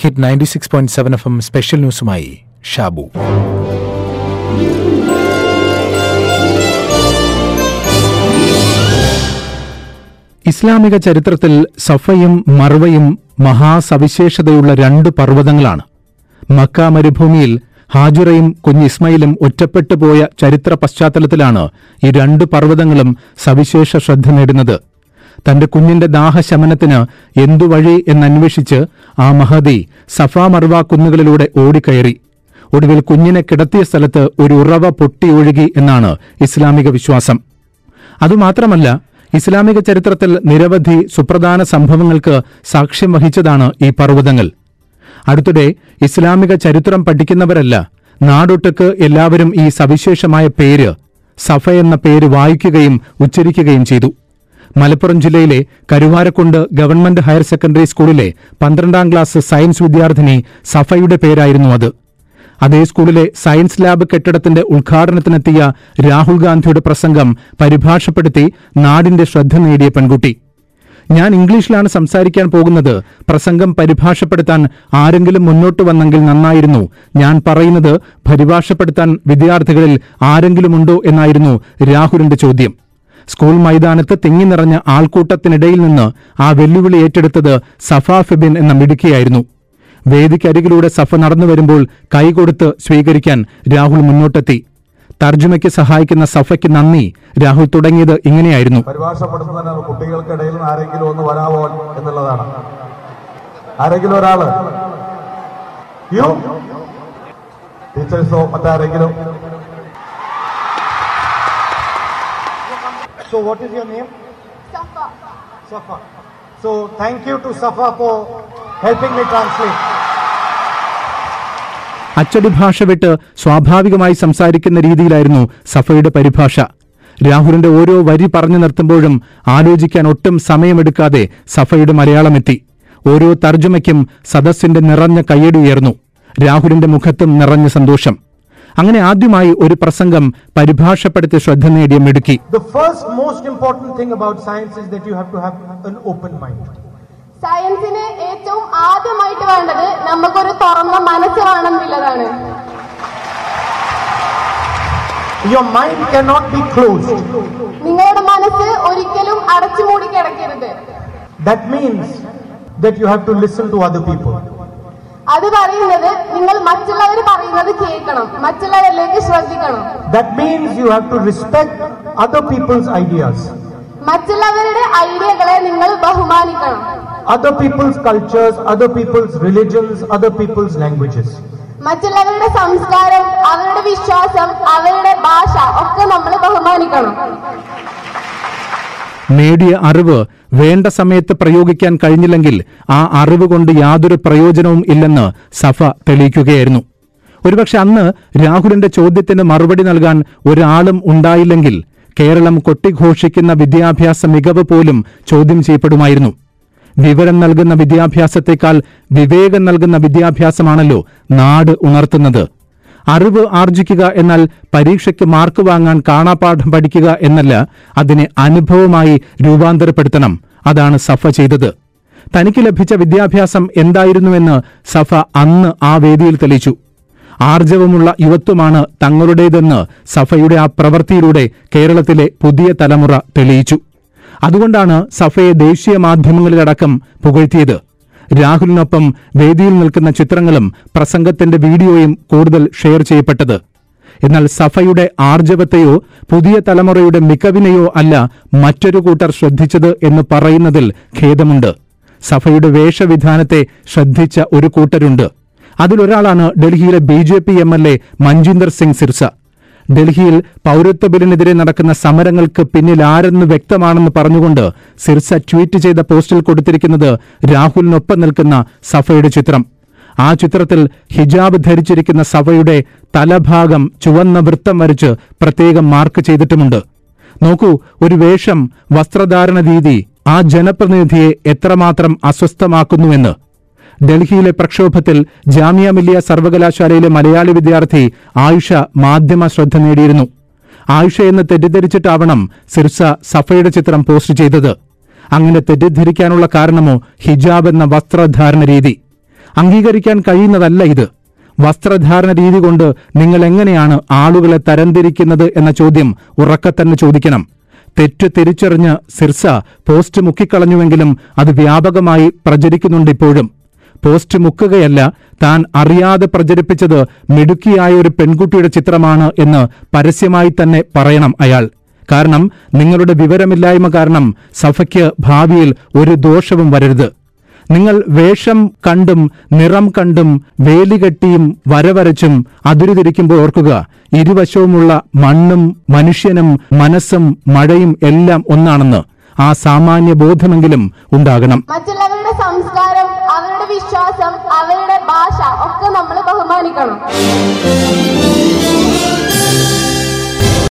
Hit ninety six point seven F M special ന്യൂസുമായി ഷാബു ഇസ്ലാമിക ചരിത്രത്തിൽ സഫയും മർവയും മഹാസവിശേഷതയുള്ള രണ്ട് പർവ്വതങ്ങളാണ് മക്ക മരുഭൂമിയിൽ ഹാജുറയും കുഞ്ഞ് ഇസ്മയിലും ഒറ്റപ്പെട്ടു പോയ ചരിത്ര പശ്ചാത്തലത്തിലാണ് ഈ രണ്ട് പർവ്വതങ്ങളും സവിശേഷ ശ്രദ്ധ നേടുന്നത് തന്റെ കുഞ്ഞിന്റെ ദാഹശമനത്തിന് എന്തു വഴി എന്നന്വേഷിച്ച് ആ മഹതി സഫാ മർവ കുന്നുകളിലൂടെ ഓടിക്കയറി ഒടുവിൽ കുഞ്ഞിനെ കിടത്തിയ സ്ഥലത്ത് ഒരു ഉറവ പൊട്ടിയൊഴുകി എന്നാണ് ഇസ്ലാമിക വിശ്വാസം അതുമാത്രമല്ല ഇസ്ലാമിക ചരിത്രത്തിൽ നിരവധി സുപ്രധാന സംഭവങ്ങൾക്ക് സാക്ഷ്യം വഹിച്ചതാണ് ഈ പർവ്വതങ്ങൾ അടുത്തിടെ ഇസ്ലാമിക ചരിത്രം പഠിക്കുന്നവരല്ല നാടൊട്ടുക്ക് എല്ലാവരും ഈ സവിശേഷമായ പേര് സഫ എന്ന പേര് വായിക്കുകയും ഉച്ചരിക്കുകയും ചെയ്തു മലപ്പുറം ജില്ലയിലെ കരുവാരക്കുണ്ട് ഗവൺമെന്റ് ഹയർ സെക്കൻഡറി സ്കൂളിലെ പന്ത്രണ്ടാം ക്ലാസ് സയൻസ് വിദ്യാർത്ഥിനി സഫയുടെ പേരായിരുന്നു അത് അതേ സ്കൂളിലെ സയൻസ് ലാബ് കെട്ടിടത്തിന്റെ ഉദ്ഘാടനത്തിനെത്തിയ രാഹുൽ ഗാന്ധിയുടെ പ്രസംഗം പരിഭാഷപ്പെടുത്തി നാടിന്റെ ശ്രദ്ധ നേടിയ പെൺകുട്ടി ഞാൻ ഇംഗ്ലീഷിലാണ് സംസാരിക്കാൻ പോകുന്നത് പ്രസംഗം പരിഭാഷപ്പെടുത്താൻ ആരെങ്കിലും മുന്നോട്ട് വന്നെങ്കിൽ നന്നായിരുന്നു ഞാൻ പറയുന്നത് പരിഭാഷപ്പെടുത്താൻ വിദ്യാർത്ഥികളിൽ ആരെങ്കിലുമുണ്ടോ എന്നായിരുന്നു രാഹുലിന്റെ ചോദ്യം സ്കൂൾ മൈതാനത്ത് തിങ്ങി നിറഞ്ഞ ആൾക്കൂട്ടത്തിനിടയിൽ നിന്ന് ആ വെല്ലുവിളി ഏറ്റെടുത്തത് സഫാ ഫിബിൻ എന്ന മിടുക്കിയായിരുന്നു വേദിക്കരികിലൂടെ സഫ നടന്നു വരുമ്പോൾ കൈകൊടുത്ത് സ്വീകരിക്കാൻ രാഹുൽ മുന്നോട്ടെത്തി തർജ്ജമയ്ക്ക് സഹായിക്കുന്ന സഫയ്ക്ക് നന്ദി രാഹുൽ തുടങ്ങിയത് ഇങ്ങനെയായിരുന്നു പരിഭാഷപ്പെടുത്തുന്നതിന് കുട്ടികൾക്കിടയിൽ നിന്ന് ആരെങ്കിലും ഒന്ന് വരാവോ എന്നുള്ളതാണ് ആരെങ്കിലും ഒരാള് യു ടീച്ചേഴ്സോ മറ്റാരെങ്കിലും So what is your name? Safa. Safa. So thank you to Safa for helping me translate. അച്ചടി ഭാഷ വിട്ട് സ്വാഭാവികമായി സംസാരിക്കുന്ന രീതിയിലായിരുന്നു സഫയുടെ പരിഭാഷ രാഹുലിന്റെ ഓരോ വരി പറഞ്ഞു നിർത്തുമ്പോഴും ആലോചിക്കാൻ ഒട്ടും സമയമെടുക്കാതെ സഫയുടെ മലയാളമെത്തി ഓരോ തർജ്ജമയ്ക്കും സദസ്സിന്റെ നിറഞ്ഞ കയ്യടി ഉയർന്നു രാഹുലിന്റെ മുഖത്തും നിറഞ്ഞ സന്തോഷം അങ്ങനെ ആദ്യമായി ഒരു പ്രസംഗം പരിഭാഷപ്പെടുത്തി ശ്രദ്ധ നേടിയ മിടുക്കി The first most important thing about science is that you have to have an open mind. സയൻസിന് ഏറ്റവും ആദ്യമായിട്ട് വേണ്ടത് നമുക്കൊരു തുറന്ന മനസ്സ് വേണമെന്നുള്ളതാണ് Your mind cannot be closed. നിങ്ങളുടെ മനസ്സ് ഒരിക്കലും അടച്ചുമൂടി കിടക്കരുത് That means that you have to listen to other people. അത് പറയുന്നത് നിങ്ങൾ മറ്റുള്ളവർ പറയുന്നത് കേൾക്കണം മറ്റുള്ളവരിലേക്ക് ശ്രദ്ധിക്കണം That means you have to respect other people's ideas, മറ്റുള്ളവരുടെ ഐഡിയകളെ നിങ്ങൾ ബഹുമാനിക്കണം other people's cultures, other people's religions, other people's languages. മറ്റുള്ളവരുടെ സംസ്കാരം അവരുടെ വിശ്വാസം അവരുടെ ഭാഷ ഒക്കെ നമ്മൾ ബഹുമാനിക്കണം നേടിയ അറിവ് വേണ്ട സമയത്ത് പ്രയോഗിക്കാൻ കഴിഞ്ഞില്ലെങ്കിൽ ആ അറിവ് കൊണ്ട് യാതൊരു പ്രയോജനവും ഇല്ലെന്ന് സഫ തെളിയിക്കുകയായിരുന്നു ഒരുപക്ഷെ അന്ന് രാഹുലിന്റെ ചോദ്യത്തിന് മറുപടി നൽകാൻ ഒരാളും ഉണ്ടായില്ലെങ്കിൽ കേരളം കൊട്ടിഘോഷിക്കുന്ന വിദ്യാഭ്യാസ മികവ് പോലും ചോദ്യം ചെയ്യപ്പെടുമായിരുന്നു വിവരം നൽകുന്ന വിദ്യാഭ്യാസത്തെക്കാൾ വിവേകം നൽകുന്ന വിദ്യാഭ്യാസമാണല്ലോ നാട് ഉണർത്തുന്നത് അറിവ് ആർജിക്കുക എന്നാൽ പരീക്ഷയ്ക്ക് മാർക്ക് വാങ്ങാൻ കാണാപാഠം പഠിക്കുക എന്നല്ല അതിനെ അനുഭവമായി രൂപാന്തരപ്പെടുത്തണം അതാണ് സഫ ചെയ്തത് തനിക്ക് ലഭിച്ച വിദ്യാഭ്യാസം എന്തായിരുന്നുവെന്ന് സഫ അന്ന് ആ വേദിയിൽ തെളിയിച്ചു ആർജവമുള്ള യുവത്വമാണ് തങ്ങളുടേതെന്ന് സഫയുടെ ആ പ്രവൃത്തിയിലൂടെ കേരളത്തിലെ പുതിയ തലമുറ തെളിയിച്ചു അതുകൊണ്ടാണ് സഫയെ ദേശീയ മാധ്യമങ്ങളിലടക്കം പുകഴ്ത്തിയത് രാഹുലിനൊപ്പം വേദിയിൽ നിൽക്കുന്ന ചിത്രങ്ങളും പ്രസംഗത്തിന്റെ വീഡിയോയും കൂടുതൽ ഷെയർ ചെയ്യപ്പെട്ടത് എന്നാൽ സഫയുടെ ആർജവത്തെയോ പുതിയ തലമുറയുടെ മികവിനെയോ അല്ല മറ്റൊരു കൂട്ടർ ശ്രദ്ധിച്ചത് എന്ന് പറയുന്നതിൽ ഖേദമുണ്ട് സഫയുടെ വേഷവിധാനത്തെ ശ്രദ്ധിച്ച ഒരു കൂട്ടരുണ്ട് അതിലൊരാളാണ് ഡൽഹിയിലെ B J P M L A Manjinder Singh Sirsa ഡൽഹിയിൽ പൌരത്വ ബില്ലിനെതിരെ നടക്കുന്ന സമരങ്ങൾക്ക് പിന്നിൽ ആരെന്ന് വ്യക്തമാണെന്ന് പറഞ്ഞുകൊണ്ട് സിർസ ട്വീറ്റ് ചെയ്ത പോസ്റ്റിൽ കൊടുത്തിരിക്കുന്നത് രാഹുലിനൊപ്പം നിൽക്കുന്ന സഫയുടെ ചിത്രം ആ ചിത്രത്തിൽ ഹിജാബ് ധരിച്ചിരിക്കുന്ന സഫയുടെ തലഭാഗം ചുവന്ന വൃത്തം വരച്ച് പ്രത്യേകം മാർക്ക് ചെയ്തിട്ടുമുണ്ട് നോക്കൂ ഒരു വേഷം വസ്ത്രധാരണ രീതി ആ ജനപ്രതിനിധിയെ എത്രമാത്രം അസ്വസ്ഥമാക്കുന്നുവെന്ന് ഡൽഹിയിലെ പ്രക്ഷോഭത്തിൽ ജാമിയ മില്ലിയ സർവകലാശാലയിലെ മലയാളി വിദ്യാർത്ഥി ആയുഷ മാധ്യമ ശ്രദ്ധ നേടിയിരുന്നു ആയുഷ എന്ന് തെറ്റിദ്ധരിച്ചിട്ടാവണം സിർസ സഫയുടെ ചിത്രം പോസ്റ്റ് ചെയ്തത് അങ്ങനെ തെറ്റിദ്ധരിക്കാനുള്ള കാരണമോ ഹിജാബ് എന്ന വസ്ത്രധാരണ രീതി അംഗീകരിക്കാൻ കഴിയുന്നതല്ല ഇത് വസ്ത്രധാരണ രീതി കൊണ്ട് നിങ്ങൾ എങ്ങനെയാണ് ആളുകളെ തരംതിരിക്കുന്നത് എന്ന ചോദ്യം ഉറക്കെ തന്നെ ചോദിക്കണം തെറ്റ് തിരിച്ചറിഞ്ഞ് സിർസ പോസ്റ്റ് മുക്കിക്കളഞ്ഞുവെങ്കിലും അത് വ്യാപകമായി പ്രചരിക്കുന്നുണ്ട് ഇപ്പോഴും പോസ്റ്റ് മുക്കുകയല്ല താൻ അറിയാതെ പ്രചരിപ്പിച്ചത് മിടുക്കിയായ ഒരു പെൺകുട്ടിയുടെ ചിത്രമാണ് എന്ന് പരസ്യമായി തന്നെ പറയണം അയാൾ കാരണം നിങ്ങളുടെ വിവരമില്ലായ്മ കാരണം സഭയ്ക്ക് ഭാവിയിൽ ഒരു ദോഷവും വരരുത് നിങ്ങൾ വേഷം കണ്ടും നിറം കണ്ടും വേലികെട്ടിയും വരവരച്ചും അതിരുതിരിക്കുമ്പോൾ ഓർക്കുക ഇരുവശവുമുള്ള മണ്ണും മനുഷ്യനും മനസ്സും മഴയും എല്ലാം ഒന്നാണെന്ന് ആ സാമാന്യ ബോധമെങ്കിലും ഉണ്ടാകണം മറ്റുള്ളവരുടെ സംസ്കാരം അവരുടെ വിശ്വാസം അവരുടെ ഭാഷ ഒക്കെ നമ്മൾ ബഹുമാനിക്കണം